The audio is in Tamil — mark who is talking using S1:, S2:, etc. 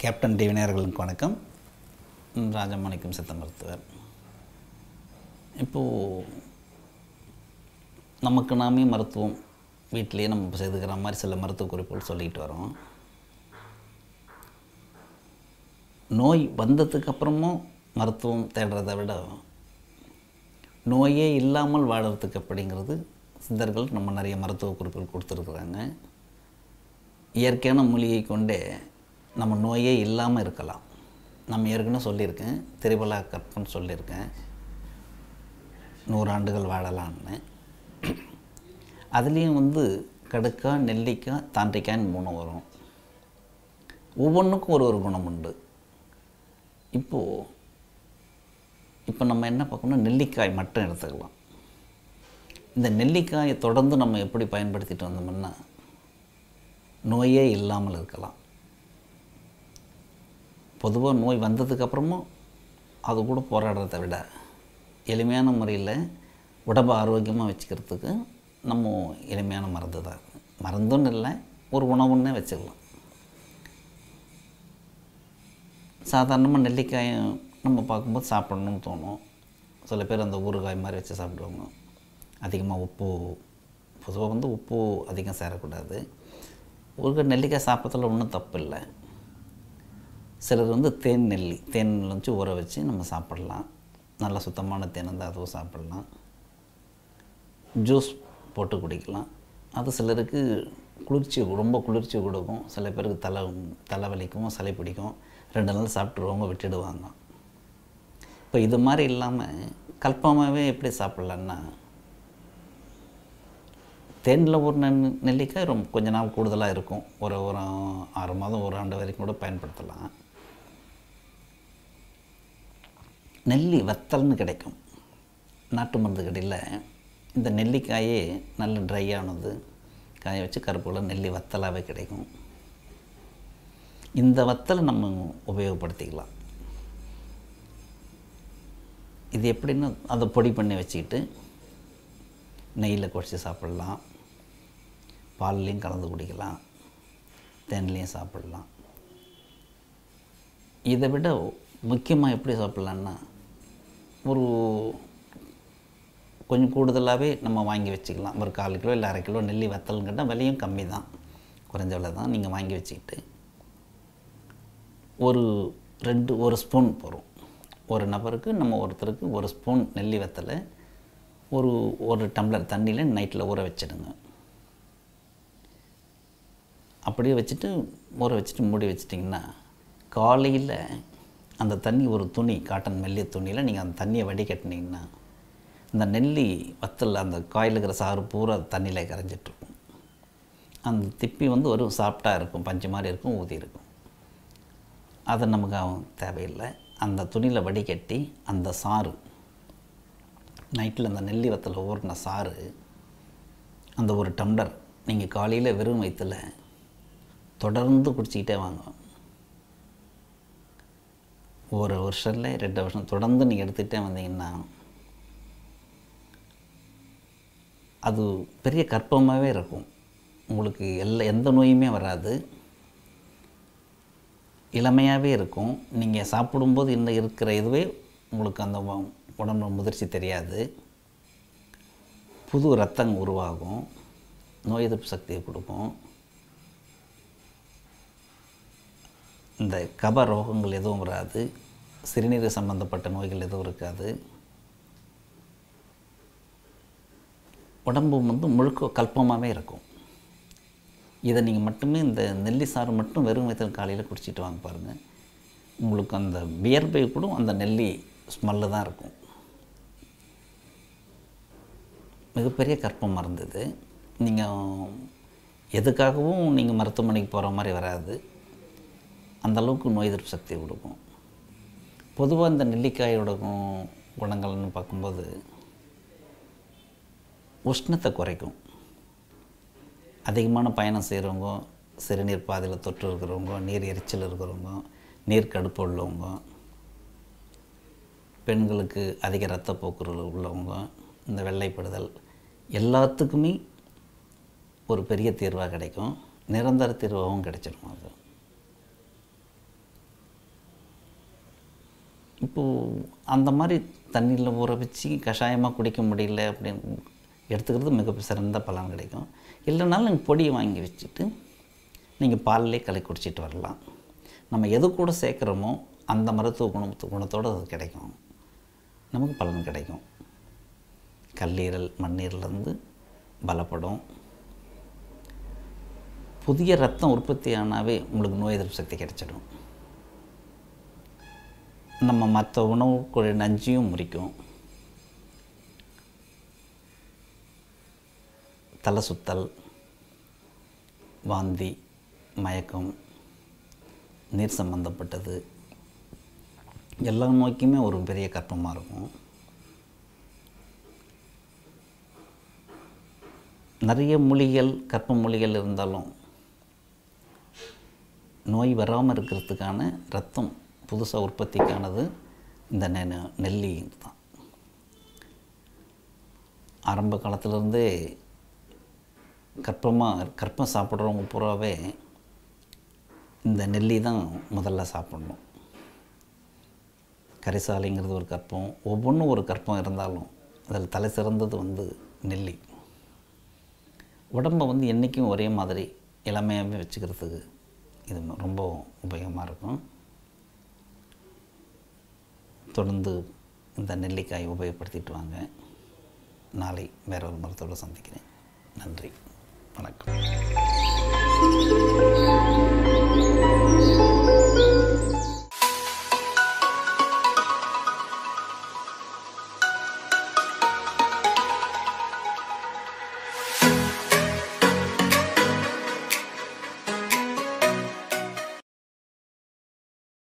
S1: கேப்டன் டிவி நேயர்களுக்கு வணக்கம் ம், ராஜமாணிக்கம் சித்த மருத்துவர் இப்போது நமக்கு நாமே மருத்துவம் வீட்டிலேயே நம்ம செய்துக்கிற மாதிரி சில மருத்துவ குறிப்புகள் சொல்லிட்டு வரோம் நோய் வந்ததுக்கு அப்புறமும் மருத்துவம் தேடுறதை விட நோயே இல்லாமல் வாழறதுக்கு அப்படிங்கிறது சித்தர்கள் நம்ம நிறைய மருத்துவ குறிப்புகள் கொடுத்துருக்குறாங்க இயற்கையான மூலிகை கொண்டே நம்ம நோயே இல்லாமல் இருக்கலாம் நம்ம ஏற்கனவே சொல்லியிருக்கேன் திரிபலா கற்பன் சொல்லியிருக்கேன் நூறாண்டுகள் வாழலாம்னு அதுலேயும் வந்து கடுக்காய் நெல்லிக்காய் தாண்டிக்காய்ன்னு மூணு வரும் ஒவ்வொன்றுக்கும் ஒரு ஒரு குணம் உண்டு இப்போது இப்போ நம்ம என்ன பார்க்கணும் நெல்லிக்காய் மட்டும் எடுத்துக்கலாம் இந்த நெல்லிக்காயை தொடர்ந்து நம்ம எப்படி பயன்படுத்திட்டு வந்தோம்னா நோயே இல்லாமல் இருக்கலாம் பொதுவாக நோய் வந்ததுக்கப்புறமும் அது கூட போராடுறதை விட எளிமையான முறையில் உடம்பை ஆரோக்கியமாக வச்சுக்கிறதுக்கு நம்ம எளிமையான மருந்து தான் இது. மருந்துன்னு இல்லை ஒரு உணவுன்னே வச்சுக்கலாம் சாதாரணமாக நெல்லிக்காயை நம்ம பார்க்கும்போது சாப்பிடணும்னு தோணும் சில பேர் அந்த ஊறுகாய் மாதிரி வச்சு சாப்பிடுவாங்க அதிகமாக உப்பு பொதுவாக வந்து உப்பு அதிகம் சேரக்கூடாது ஊறுகாய் நெல்லிக்காய் சாப்பிட்றதுல ஒன்றும் தப்பு இல்லை சிலர் வந்து தேன் நெல்லி தேன் வச்சு ஊற வச்சு நம்ம சாப்பிடலாம் நல்ல சுத்தமான தேன் இருந்தால் அதுவும் சாப்பிடலாம் ஜூஸ் போட்டு குடிக்கலாம் அது சிலருக்கு குளிர்ச்சி ரொம்ப குளிர்ச்சி கொடுக்கும் சில பேருக்கு தலை தலைவலிக்கும் சளி பிடிக்கும் ரெண்டு நாள் சாப்பிட்ருவாங்க விட்டுடுவாங்க இப்போ இது மாதிரி இல்லாமல் கல்பமாகவே எப்படி சாப்பிட்லான்னா தேனில் ஒரு நெல் நெல்லிக்காய் ரொம்ப கொஞ்ச நாள் கூடுதலாக இருக்கும் ஒரு ஒரு ஆறு மாதம் ஒரு ஆண்டு வரைக்கும் கூட பயன்படுத்தலாம் நெல்லி வத்தல்னு கிடைக்கும் நாட்டு மருந்து கடையில் இந்த நெல்லிக்காயே நல்ல ட்ரை ஆனது காய வச்சு கருப்புல நெல்லி வத்தலாகவே கிடைக்கும் இந்த வத்தலை நம்ம உபயோகப்படுத்திக்கலாம் இது எப்படின்னா அதை பொடி பண்ணி வச்சுக்கிட்டு நெய்யில் குழச்சி சாப்பிடலாம் பால்லையும் கலந்து குடிக்கலாம் தேன்லேயும் சாப்பிடலாம் இதை விட முக்கியமாக எப்படி சாப்பிட்லான்னா ஒரு கொஞ்சம் கூடுதலாகவே நம்ம வாங்கி வச்சுக்கலாம் ஒரு கால் கிலோ இல்லை அரை கிலோ நெல்லி வத்தல்ங்கிட்ட விலையும் கம்மி தான் குறைஞ்ச விலை தான் நீங்கள் வாங்கி வச்சுக்கிட்டு ஒரு ரெண்டு ஒரு ஸ்பூன் போகிறோம் ஒரு நபருக்கு நம்ம ஒருத்தருக்கு ஒரு ஸ்பூன் நெல்லி வத்தலை ஒரு ஒரு டம்ளர் தண்ணியில் நைட்டில் ஊற வச்சிடுங்க அப்படியே வச்சுட்டு ஊற வச்சுட்டு மூடி வச்சிட்டிங்கன்னா காலையில் அந்த தண்ணி ஒரு துணி காட்டன் மெல்லிய துணியில் நீங்கள் அந்த தண்ணியை வடிகட்டினீங்கன்னா இந்த நெல்லி வத்தல் அந்த காயில் இருக்கிற சாறு பூரா தண்ணியில் கரைஞ்சிட்ருக்கும் அந்த திப்பி வந்து ஒரு சாஃப்டாக இருக்கும் பஞ்சு மாதிரி இருக்கும் ஊதி இருக்கும் அது நமக்கு அவன் தேவையில்லை அந்த துணியில் வடிகட்டி அந்த சாறு நைட்டில் அந்த நெல்லி வத்தல் ஊறின சாறு அந்த ஒரு டம்ளர் நீங்கள் காலையில் வெறும் வயிற்றில் தொடர்ந்து குடிச்சிக்கிட்டே வாங்க ஒரு வருஷம்ல ரெண்டு வருஷம் தொடர்ந்து நீங்கள் எடுத்துக்கிட்டே வந்தீங்கன்னா அது பெரிய கற்பமாகவே இருக்கும் உங்களுக்கு எல்லா எந்த நோயுமே வராது இளமையாகவே இருக்கும் நீங்கள் சாப்பிடும்போது இன்னும் இருக்கிற இதுவே உங்களுக்கு அந்த உ- உடம்பு முதிர்ச்சி தெரியாது புது ரத்தம் உருவாகும் நோய் எதிர்ப்பு சக்தியை கொடுக்கும் இந்த கப ரோகங்கள் எதுவும் வராது சிறுநீர் சம்பந்தப்பட்ட நோய்கள் எதுவும் இருக்காது உடம்பு வந்து முழுக்க கல்பமாகவே இருக்கும் இதை நீங்கள் மட்டுமே இந்த நெல்லி சாறு மட்டும் வெறும் வயிற்றில் காலையில் குடிச்சிட்டு வாங்க பாருங்கள் உங்களுக்கு அந்த வியர்வை கூட அந்த நெல்லி ஸ்மெல்லு தான் இருக்கும் மிகப்பெரிய கற்பம் மருந்தது நீங்கள் எதுக்காகவும் நீங்கள் மருத்துவமனைக்கு போகிற மாதிரி வராது அந்த அளவுக்கு நோய் எதிர்ப்பு சக்தி கொடுக்கும் பொதுவாக இந்த நெல்லிக்காயோட கு- குணங்கள்னு பார்க்கும்போது உஷ்ணத்தை குறைக்கும் அதிகமான பயணம் செய்கிறவங்க சிறுநீர் பாதையில் தொற்று இருக்கிறவங்க நீர் எரிச்சல் இருக்கிறவங்க நீர் கடுப்பு உள்ளவங்க பெண்களுக்கு அதிக இரத்தப்போக்கு உள்ளவங்க இந்த வெள்ளைப்படுதல் எல்லாத்துக்குமே ஒரு பெரிய தீர்வாக கிடைக்கும் நிரந்தர தீர்வாகவும் கிடைச்சிடும் அது இப்போது அந்த மாதிரி தண்ணியில் ஊற வச்சு கஷாயமாக குடிக்க முடியல அப்படின்னு எடுத்துக்கிறது மிக சிறந்த பலன் கிடைக்கும் இல்லைனாலும் நீங்கள் பொடியை வாங்கி வச்சுட்டு நீங்கள் பால்லே கலை குடிச்சிட்டு வரலாம் நம்ம எது கூட சேர்க்குறோமோ அந்த மருத்துவ குணத்து குணத்தோடு அது கிடைக்கும் நமக்கு பலன் கிடைக்கும் கல்லீரல் மண்ணீரலேருந்து பலப்படும் புதிய ரத்தம் உற்பத்தி ஆனாவே உங்களுக்கு நோய் எதிர்ப்பு சக்தி கிடைச்சிடும் நம்ம மற்ற உணவு நஞ்சையும் முறிக்கும் தலை சுத்தல் வாந்தி மயக்கம் நீர் சம்பந்தப்பட்டது எல்லா நோய்க்குமே ஒரு பெரிய கற்பமாக இருக்கும் நிறைய மொழிகள் கற்ப மொழிகள் இருந்தாலும் நோய் வராமல் இருக்கிறதுக்கான ரத்தம் புதுசாக உற்பத்திக்கானது இந்த நெ நெல்லி தான் ஆரம்ப காலத்திலேருந்தே கற்பமாக கற்பம் சாப்பிட்றவங்க பூராவே இந்த நெல்லி தான் முதல்ல சாப்பிடணும் கரிசாலைங்கிறது ஒரு கற்பம் ஒவ்வொன்றும் ஒரு கற்பம் இருந்தாலும் அதில் தலை சிறந்தது வந்து நெல்லி உடம்பை வந்து என்றைக்கும் ஒரே மாதிரி இளமையாகவே வச்சுக்கிறதுக்கு இது ரொம்ப உபயோகமாக இருக்கும் தொடர்ந்து இந்த நெல்லிக்காய் உபயோகப்படுத்திட்டு வாங்க நாளை வேற ஒரு மருத்துவரை சந்திக்கிறேன் நன்றி வணக்கம்